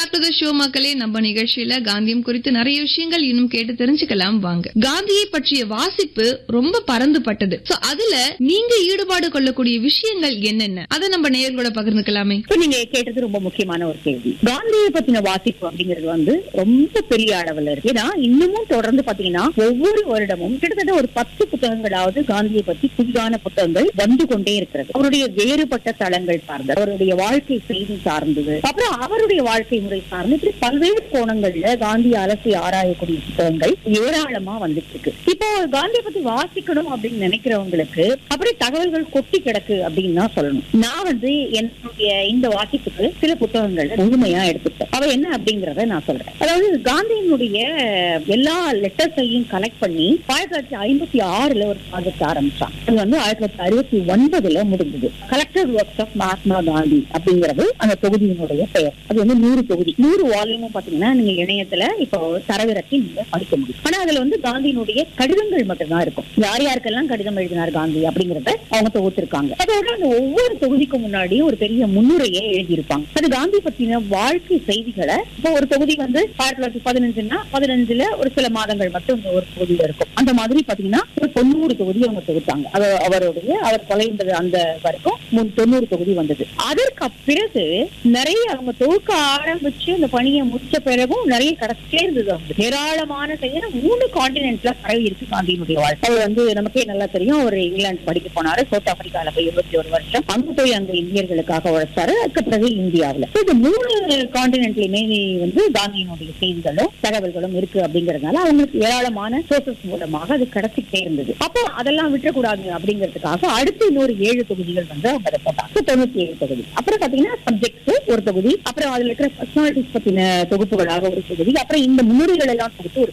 back to the show மக்களே நம்ம நிகழ்ச்சியில காந்தியம் குறித்து நிறைய விஷயங்கள் இன்னும் கேட்டு தெரிஞ்சுக்கலாம் வாங்க காந்தியை பற்றிய வாசிப்பு ரொம்ப பறந்துபட்டது சோ அதுல நீங்க ஈடுபாடு கொள்ளக்கூடிய விஷயங்கள் என்னென்ன அதை நம்ம நேயர்களோட பகிர்ந்துக்கலாமே இப்ப நீங்க கேட்டது ரொம்ப முக்கியமான ஒரு கேள்வி காந்தியை பத்தின வாசிப்பு அப்படிங்கிறது வந்து ரொம்ப பெரிய அளவுல இருக்கு ஏன்னா இன்னமும் தொடர்ந்து பாத்தீங்கன்னா ஒவ்வொரு வருடமும் கிட்டத்தட்ட ஒரு பத்து புத்தகங்களாவது காந்தியை பத்தி புதிதான புத்தகங்கள் வந்து கொண்டே இருக்கிறது அவருடைய வேறுபட்ட தளங்கள் சார்ந்த அவருடைய வாழ்க்கை செய்தி சார்ந்தது அப்புறம் அவருடைய வாழ்க்கை முறை சார்ந்து இப்படி பல்வேறு கோணங்கள்ல காந்தி அலசி ஆராயக்கூடிய புத்தகங்கள் ஏராளமா வந்துட்டு இருக்கு இப்போ காந்தியை பத்தி வாசிக்கணும் அப்படின்னு நினைக்கிறவங்களுக்கு அப்படி தகவல்கள் கொட்டி கிடக்கு அப்படின்னு தான் சொல்லணும் நான் வந்து என்னுடைய இந்த வாசிப்புக்கு சில புத்தகங்கள் முழுமையா எடுத்துட்டேன் அவ என்ன அப்படிங்கறத நான் சொல்றேன் அதாவது காந்தியினுடைய எல்லா லெட்டர்ஸையும் கலெக்ட் பண்ணி ஆயிரத்தி தொள்ளாயிரத்தி ஐம்பத்தி ஆறுல ஒரு ப்ராஜெக்ட் ஆரம்பிச்சான் அது வந்து ஆயிரத்தி தொள்ளாயிரத்தி அறுபத்தி ஒன்பதுல முடிஞ்சது collected works of Mahatma Gandhi அப்படிங்கிறது அந்த தொகுதியினுடைய பெயர் அது வந்து நூறு தொகுதி நூறு வால்யூமும் பாத்தீங்கன்னா நீங்க இணையத்துல இப்போ தரவிறக்கி நீங்க படிக்க முடியும் ஆனா அதுல வந்து காந்தியினுடைய கடிதங்கள் மட்டும்தான் இருக்கும் யார் யாருக்கெல்லாம் கடிதம் எழுதினார் காந்தி அப்படிங்கறத அவங்க தொகுத்திருக்காங்க அதோட அந்த ஒவ்வொரு தொகுதிக்கு முன்னாடியும் ஒரு பெரிய முன்னுரையை எழுதியிருப்பாங்க அது காந்தி பத்தின வாழ்க்கை செய்திகளை இப்போ ஒரு தொகுதி வந்து ஆயிரத்தி தொள்ளாயிரத்தி பதினஞ்சுன்னா பதினஞ்சுல ஒரு சில மாதங்கள் மட்டும் இந்த ஒரு தொகுதியில இருக்கும் அந்த மாதிரி பாத்தீங்கன்னா ஒரு தொண்ணூறு தொகுதி அவங்க தொகுத்தாங்க அது அவருடைய அவர் தொலைந்தது அந்த வரைக்கும் முன் தொண்ணூறு தொகுதி வந்தது அதற்கு பிறகு நிறைய அவங்க தொகுக்க ஆரம்பிச்சு அந்த பணியை முடிச்ச பிறகும் நிறைய கிடைச்சிட்டே இருந்தது அவங்க ஏராளமான செய்ய மூணு காண்டினென்ட்ல பரவி இருக்கு காந்தியினுடைய வாழ்க்கை அவர் வந்து நமக்கே நல்லா தெரியும் அவர் இங்கிலாந்து படிக்க போனாரு சவுத் ஆப்பிரிக்கால போய் இருபத்தி ஒரு வருஷம் அங்க போய் அங்க இந்தியர்களுக்காக உழைச்சாரு அதுக்கு பிறகு இந்தியாவுல So, இந்த மூணு காண்டினென்ட்லயுமே வந்து காந்தியினுடைய செய்திகளும் தகவல்களும் இருக்கு அப்படிங்கறதுனால அவங்களுக்கு ஏராளமான சோர்சஸ் மூலமாக அது கிடைச்சிக்கிட்டே இருந்தது அப்போ அதெல்லாம் விட்டுறக்கூடாது அப்படிங்கிறதுக்காக அடுத்து இன்னொரு ஏழு தொகுதிகள் வந்து அவங்க அதை போட்டாங்க So, தொண்ணூத்தி ஏழு தொகுதி அப்புறம் பாத்தீங்கன்னா சப்ஜெக்ட்ஸ் ஒரு தொகுதி அப்புறம் அதுல இருக்கிற பர்சனாலிட்டிஸ் பத்தின தொகுப்புகளாக ஒரு தொகுதி அப்புறம் இந்த முன்னுரைகள் எல்லாம் தொகுத்து ஒரு